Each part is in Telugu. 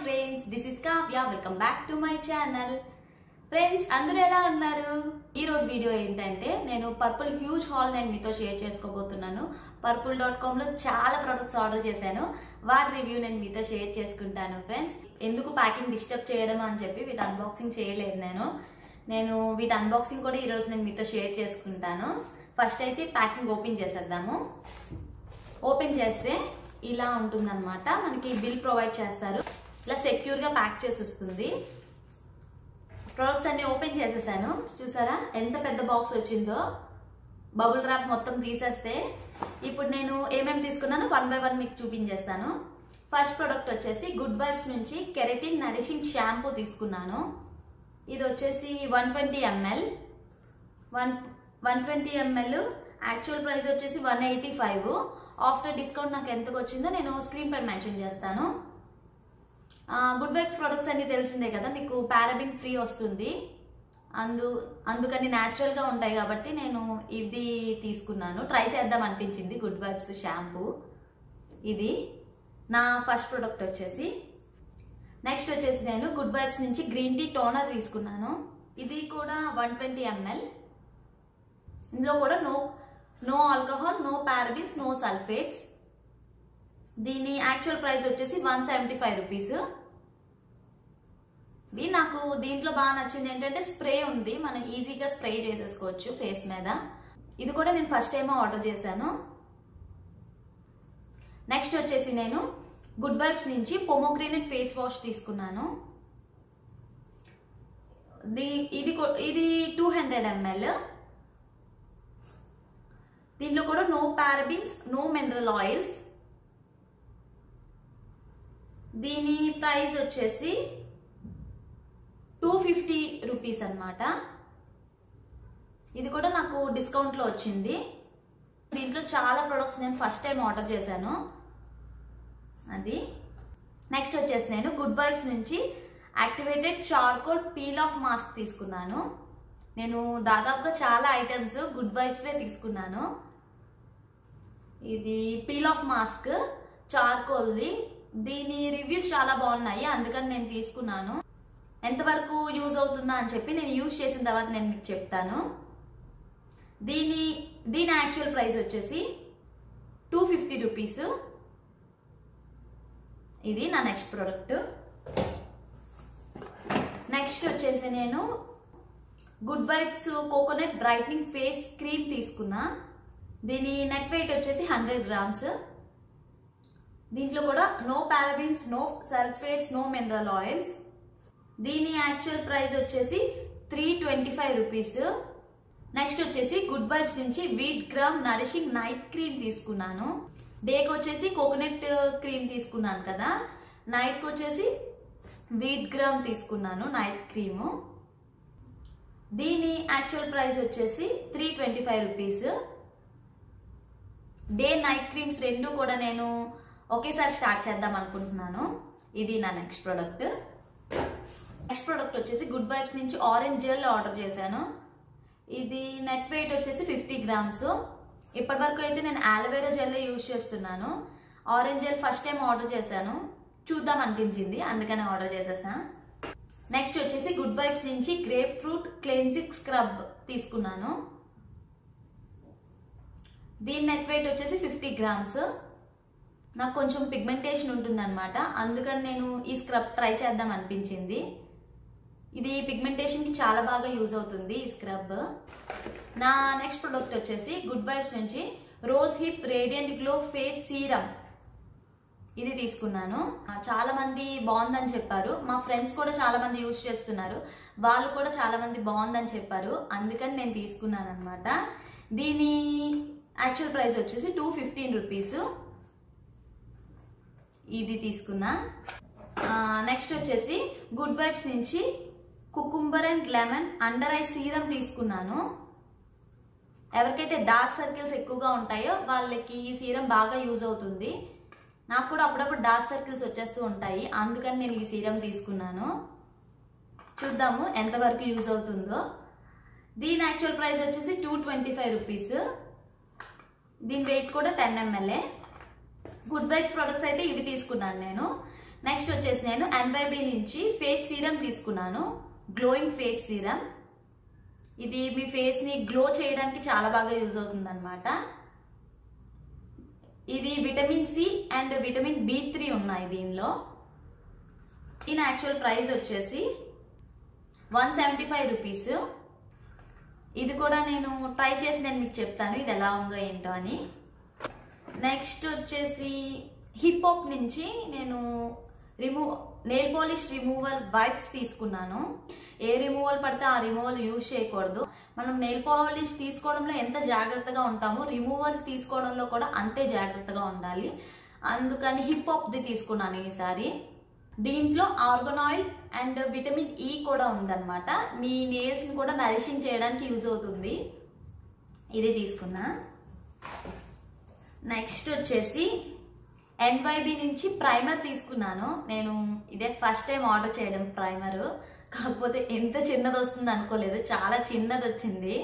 friends this is Kavya welcome back to my channel friends అందరూ ఎలా ఉన్నారు ఈ రోజు వీడియో ఏంటంటే నేను పర్పుల్ హ్యూజ్ హాల్ నేను మీతో షేర్ చేసుకోబోతున్నాను పర్పుల్ డాట్ కామ్ లో చాలా ప్రొడక్ట్స్ ఆర్డర్ చేశాను వాటి రివ్యూ నేను మీతో షేర్ చేసుకుంటాను ఫ్రెండ్స్ ఎందుకు ప్యాకింగ్ డిస్టర్బ్ చేయడం అని చెప్పి వీటి అన్బాక్సింగ్ చేయలేదు నేను నేను వీటి అన్బాక్సింగ్ కూడా ఈ రోజు నేను మీతో షేర్ చేసుకుంటాను ఫస్ట్ అయితే ప్యాకింగ్ ఓపెన్ చేసేద్దాము ఓపెన్ చేస్తే ఇలా ఉంటుందన్నమాట మనకి బిల్ ప్రొవైడ్ చేస్తారు ఇలా సెక్యూర్ గా ప్యాక్ చేసి వస్తుంది ప్రొడక్ట్స్ అన్ని ఓపెన్ చేసేసాను చూసారా ఎంత పెద్ద బాక్స్ వచ్చిందో బబుల్ ర్యాప్ మొత్తం తీసేస్తే ఇప్పుడు నేను ఏమేమి తీసుకున్నానో వన్ బై వన్ మీకు చూపించేస్తాను ఫస్ట్ ప్రొడక్ట్ వచ్చేసి గుడ్ వైబ్స్ నుంచి కెరటిన్ నరిషింగ్ షాంపూ తీసుకున్నాను ఇది వచ్చేసి one twenty ML one one twenty ML actual price వచ్చేసి one eighty five after discount నాకు ఎంతకు వచ్చిందో నేను స్క్రీన్ పై మెన్షన్ చేస్తాను గుడ్ వైబ్స్ ప్రొడక్ట్స్ అన్ని తెలిసిందే కదా మీకు పారాబిన్ ఫ్రీ వస్తుంది అందు అందుకని న్యాచురల్గా ఉంటాయి కాబట్టి నేను ఇది తీసుకున్నాను ట్రై చేద్దాం అనిపించింది గుడ్ వైబ్స్ షాంపూ ఇది నా ఫస్ట్ ప్రొడక్ట్ వచ్చేసి నెక్స్ట్ వచ్చేసి నేను గుడ్ వైబ్స్ నుంచి గ్రీన్ టీ టోనర్ తీసుకున్నాను ఇది కూడా వన్ ట్వంటీ ఎంఎల్ ఇందులో కూడా no no alcohol no parabens no sulphates దీని యాక్చువల్ ప్రైస్ వచ్చేసి వన్ సెవెంటీ ఫైవ్ రూపీస్ ఇది నాకు దీంట్లో బాగా నచ్చింది ఏంటంటే స్ప్రే ఉంది మనం ఈజీగా స్ప్రే చేసేసుకోవచ్చు ఫేస్ మీద ఇది కూడా నేను ఫస్ట్ టైం ఆర్డర్ చేశాను నెక్స్ట్ వచ్చేసి నేను గుడ్ వైబ్స్ నుంచి పొమోగ్రేనెట్ ఫేస్ వాష్ తీసుకున్నాను దీ- ఇది కూ- ఇది టూ హండ్రెడ్ ఎంఎల్ దీంట్లో కూడా no parabens no mineral oils దీని ప్రైస్ వచ్చేసి టూ ఫిఫ్టీ రూపీస్ అనమాట ఇది కూడా నాకు డిస్కౌంట్లో వచ్చింది దీంట్లో చాలా ప్రొడక్ట్స్ నేను ఫస్ట్ టైం ఆర్డర్ చేశాను అది నెక్స్ట్ వచ్చేసి నేను గుడ్ వైబ్స్ నుంచి activated charcoal peel off mask తీసుకున్నాను నేను దాదాపుగా చాలా ఐటమ్స్ గుడ్ వైబ్స్వే తీసుకున్నాను ఇది పీల్ ఆఫ్ మాస్క్ చార్కోల్ది దీని రివ్యూస్ చాలా బాగున్నాయి అందుకని నేను తీసుకున్నాను ఎంతవరకు యూజ్ అవుతుందా అని చెప్పి నేను యూజ్ చేసిన తర్వాత నేను మీకు చెప్తాను దీని దీని యాక్చువల్ ప్రైస్ వచ్చేసి టూ ఫిఫ్టీ రూపీస్ ఇది నా నెక్స్ట్ ప్రోడక్ట్ నెక్స్ట్ వచ్చేసి నేను good vibes coconut brightening face cream తీసుకున్నా దీని నెట్ వెయిట్ వచ్చేసి హండ్రెడ్ గ్రామ్స్ దీంట్లో కూడా no parabens no sulphates no mineral oils దీని యాక్చువల్ ప్రైస్ వచ్చేసి three twenty five rupees next వచ్చేసి గుడ్ వైబ్స్ నుంచి wheat germ nourishing night cream తీసుకున్నాను డేకి వచ్చేసి కోకోనట్ క్రీమ్ తీసుకున్నాను కదా నైట్కి వచ్చేసి వీట్ గ్రామ్ తీసుకున్నాను నైట్ క్రీము దీని యాక్చువల్ ప్రైస్ వచ్చేసి three twenty five rupees day night creams రెండు కూడా నేను ఒకేసారి స్టార్ట్ చేద్దాం అనుకుంటున్నాను ఇది నా నెక్స్ట్ ప్రోడక్ట్ నెక్స్ట్ ప్రోడక్ట్ వచ్చేసి గుడ్ వైబ్స్ నుంచి ఆరెంజ్ జెల్ ఆర్డర్ చేశాను ఇది నెట్ వెయిట్ వచ్చేసి ఫిఫ్టీ గ్రామ్స్ ఇప్పటి వరకు అయితే నేను ఆలోవేరా జెల్ యూజ్ చేస్తున్నాను orange gel first time order చేశాను చూద్దాం అనిపించింది అందుకని ఆర్డర్ చేసేసా నెక్స్ట్ వచ్చేసి గుడ్ వైబ్స్ నుంచి గ్రేప్ ఫ్రూట్ క్లెన్సింగ్ స్క్రబ్ తీసుకున్నాను దీని నెట్ వెయిట్ వచ్చేసి ఫిఫ్టీ గ్రామ్స్ నాకు కొంచెం పిగ్మెంటేషన్ ఉంటుందన్నమాట అందుకని నేను ఈ స్క్రబ్ ట్రై చేద్దాం అనిపించింది ఇది పిగ్మెంటేషన్కి చాలా బాగా యూజ్ అవుతుంది ఈ స్క్రబ్ నా నెక్స్ట్ ప్రొడక్ట్ వచ్చేసి గుడ్ వైబ్స్ నుంచి rosehip radiant glow face serum ఇది తీసుకున్నాను ఆ, చాలా మంది బాగుందని చెప్పారు మా ఫ్రెండ్స్ కూడా చాలా మంది యూజ్ చేస్తున్నారు వాళ్ళు కూడా చాలా మంది బాగుందని చెప్పారు అందుకని నేను తీసుకున్నాను అనమాట దీని యాక్చువల్ ప్రైస్ వచ్చేసి టూ ఫిఫ్టీన్ రూపీస్ ఇది తీసుకున్నా నెక్స్ట్ వచ్చేసి గుడ్ వైబ్స్ నుంచి cucumber and lemon under eye serum తీసుకున్నాను ఎవరికైతే డార్క్ సర్కిల్స్ ఎక్కువగా ఉంటాయో వాళ్ళకి ఈ సీరం బాగా యూజ్ అవుతుంది నాకు కూడా అప్పుడప్పుడు డార్క్ సర్కిల్స్ వచ్చేస్తూ ఉంటాయి అందుకని నేను ఈ సీరం తీసుకున్నాను చూద్దాము ఎంతవరకు యూజ్ అవుతుందో దీని యాక్చువల్ ప్రైస్ వచ్చేసి టూ ట్వంటీ ఫైవ్ రూపీస్ దీని వెయిట్ కూడా ten ML good vibes products అయితే ఇవి తీసుకున్నాను నేను నెక్స్ట్ వచ్చేసి నేను ఎన్వైబి నుంచి ఫేస్ సీరం తీసుకున్నాను గ్లోయింగ్ ఫేస్ సీరం ఇది మీ ఫేస్ ని గ్లో చేయడానికి చాలా బాగా యూజ్ అవుతుంది అనమాట ఇది vitamin C and vitamin B three ఉన్నాయి దీనిలో దీని యాక్చువల్ ప్రైస్ వచ్చేసి వన్ సెవెంటీ ఫైవ్ రూపీస్ ఇది కూడా నేను ట్రై చేసి నేను మీకు చెప్తాను ఇది ఎలా ఉందో ఏంటో అని నెక్స్ట్ వచ్చేసి హిప్ హాప్ నుంచి నేను remove nail polish removal wipes తీసుకున్నాను ఏ రిమూవల్ పడితే ఆ రిమూవల్ యూజ్ చేయకూడదు మనం నెయిల్ పాలిష్ తీసుకోవడంలో ఎంత జాగ్రత్తగా ఉంటామో రిమూవల్ తీసుకోవడంలో కూడా అంతే జాగ్రత్తగా ఉండాలి అందుకని హిప్ హాప్ది తీసుకున్నాను ఈసారి దీంట్లో ఆర్గనాయిల్ అండ్ విటమిన్ ఈ కూడా ఉందన్నమాట మీ నెయిల్స్ ని కూడా నరిషింగ్ చేయడానికి యూజ్ అవుతుంది ఇది తీసుకున్నా నెక్స్ట్ వచ్చేసి ఎన్వైబి నుంచి ప్రైమర్ తీసుకున్నాను నేను ఇదే ఫస్ట్ టైం ఆర్డర్ చేయడం ప్రైమర్ కాకపోతే ఎంత చిన్నది వస్తుంది అనుకోలేదు చాలా చిన్నది వచ్చింది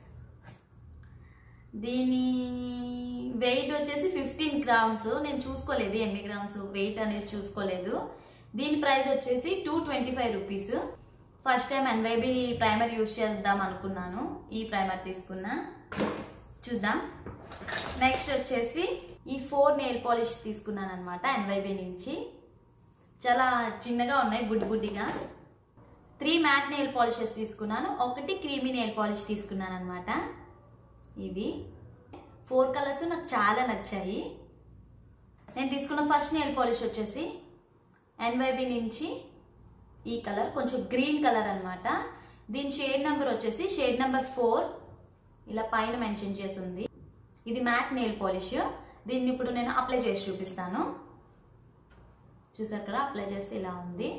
దీని వెయిట్ వచ్చేసి ఫిఫ్టీన్ గ్రామ్స్ నేను చూసుకోలేదు ఎన్ని గ్రామ్స్ వెయిట్ అనేది చూసుకోలేదు దీని ప్రైస్ వచ్చేసి two twenty five rupees first time NYB primer use చేద్దాం అనుకున్నాను ఈ ప్రైమర్ తీసుకున్నా చూద్దాం నెక్స్ట్ వచ్చేసి ఈ ఫోర్ నెయిల్ పాలిష్ తీసుకున్నాను అనమాట ఎన్వైబి నుంచి చాలా చిన్నగా ఉన్నాయి బుడ్డి బుడ్డిగా త్రీ మ్యాట్ నెయిల్ పాలిషెస్ తీసుకున్నాను ఒకటి క్రీమీ నెయిల్ పాలిష్ తీసుకున్నాను అనమాట ఇవి ఫోర్ కలర్స్ నాకు చాలా నచ్చాయి నేను తీసుకున్న ఫస్ట్ నెయిల్ పాలిష్ వచ్చేసి ఎన్వైబి నుంచి ఈ కలర్ కొంచెం గ్రీన్ కలర్ అన్నమాట దీని షేడ్ నెంబర్ వచ్చేసి షేడ్ నెంబర్ ఫోర్ ఇలా పైన మెన్షన్ చేసి ఉంది ఇది మ్యాట్ నెయిల్ పాలిష్ దీన్ని ఇప్పుడు నేను అప్లై చేసి చూపిస్తాను చూసారు కదా అప్లై చేస్తే ఇలా ఉంది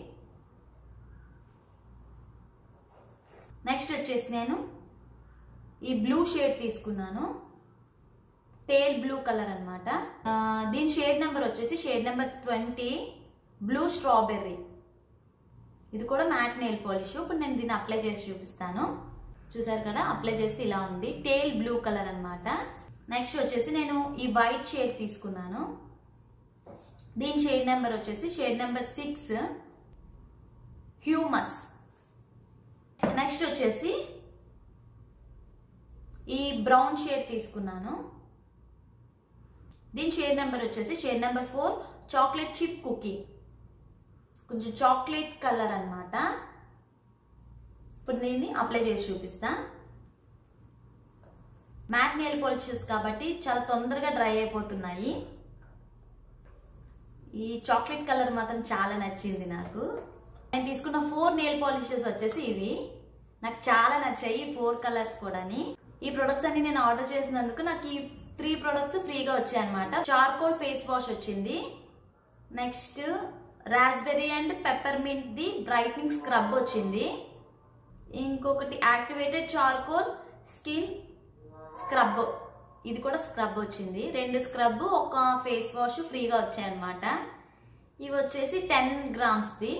నెక్స్ట్ వచ్చేసి నేను ఈ బ్లూ షేడ్ తీసుకున్నాను టేల్ బ్లూ కలర్ అనమాట దీని షేడ్ నెంబర్ వచ్చేసి shade number twenty blue strawberry ఇది కూడా మ్యాట్ నెయిల్ పాలిష్ ఇప్పుడు నేను దీన్ని అప్లై చేసి చూపిస్తాను చూసారు కదా అప్లై చేసి ఇలా ఉంది టేల్ బ్లూ కలర్ అన్నమాట నెక్స్ట్ వచ్చేసి నేను ఈ వైట్ షేడ్ తీసుకున్నాను దీని షేడ్ నెంబర్ వచ్చేసి shade number six hummus next వచ్చేసి ఈ బ్రౌన్ షేడ్ తీసుకున్నాను దీని షేడ్ నెంబర్ వచ్చేసి shade number four chocolate chip cookie కొంచెం చాక్లెట్ కలర్ అన్నమాట ఇప్పుడు దీన్ని అప్లై చేసి చూపిస్తా మ్యాట్ నెయిల్ పాలిషెస్ కాబట్టి చాలా తొందరగా డ్రై అయిపోతున్నాయి ఈ చాక్లెట్ కలర్ మాత్రం చాలా నచ్చింది నాకు నేను తీసుకున్న ఫోర్ నెయిల్ పాలిషెస్ వచ్చేసి ఇవి నాకు చాలా నచ్చాయి ఈ ఫోర్ కలర్స్ కూడాని ఈ ప్రొడక్ట్స్ అన్ని నేను ఆర్డర్ చేసినందుకు నాకు ఈ త్రీ ప్రొడక్ట్స్ ఫ్రీగా వచ్చాయి అనమాట చార్కోల్ ఫేస్ వాష్ వచ్చింది next raspberry and peppermint the brightening scrub వచ్చింది ఇంకొకటి యాక్టివేటెడ్ చార్కోల్ స్కిన్ స్క్రబ్ ఇది కూడా స్క్రబ్ వచ్చింది రెండు స్క్రబ్ ఒక ఫేస్ వాష్ ఫ్రీగా వచ్చాయి అనమాట ఇవి వచ్చేసి టెన్ గ్రామ్స్ది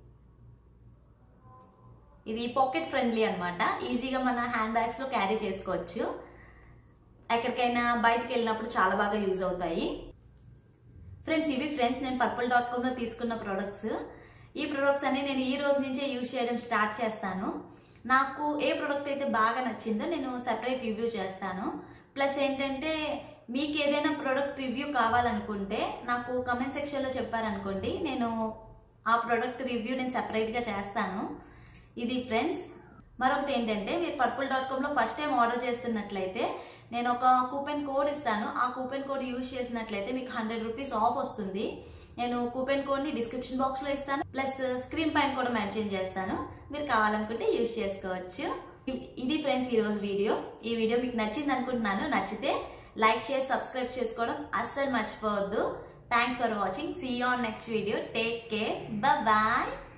ఇది పాకెట్ ఫ్రెండ్లీ అనమాట ఈజీగా మన హ్యాండ్ బ్యాగ్స్ లో క్యారీ చేసుకోవచ్చు ఎక్కడికైనా బయటకు వెళ్ళినప్పుడు చాలా బాగా యూజ్ అవుతాయి ఫ్రెండ్స్ ఇవి ఫ్రెండ్స్ నేను పర్పుల్ డాట్ కామ్ లో తీసుకున్న ప్రొడక్ట్స్ ఈ ప్రొడక్ట్స్ అన్ని నేను ఈ రోజు నుంచే యూజ్ చేయడం స్టార్ట్ చేస్తాను నాకు ఏ ప్రొడక్ట్ అయితే బాగా నచ్చిందో నేను సెపరేట్ రివ్యూ చేస్తాను ప్లస్ ఏంటంటే మీకు ఏదైనా ప్రొడక్ట్ రివ్యూ కావాలనుకుంటే నాకు కమెంట్ సెక్షన్లో చెప్పారనుకోండి నేను ఆ ప్రొడక్ట్ రివ్యూ నేను సెపరేట్గా చేస్తాను ఇది ఫ్రెండ్స్ మరొకటి ఏంటంటే మీరు పర్పుల్ డాట్ కామ్లో ఫస్ట్ టైం ఆర్డర్ చేస్తున్నట్లయితే నేను ఒక కూపెన్ కోడ్ ఇస్తాను ఆ కూపెన్ కోడ్ యూజ్ చేసినట్లయితే మీకు హండ్రెడ్ రూపీస్ ఆఫ్ వస్తుంది నేను కూపెన్ కోడ్ని డిస్క్రిప్షన్ బాక్స్లో ఇస్తాను ప్లస్ స్క్రీన్ పైన కూడా మెన్షన్ చేస్తాను మీరు కావాలనుకుంటే యూజ్ చేసుకోవచ్చు ఇ- ఇది ఫ్రెండ్స్ ఈ రోజు వీడియో ఈ వీడియో మీకు నచ్చింది అనుకుంటున్నాను నచ్చితే లైక్ షేర్ సబ్స్క్రైబ్ చేసుకోవడం అస్సలు మర్చిపోవద్దు thanks for watching see on next video take care bye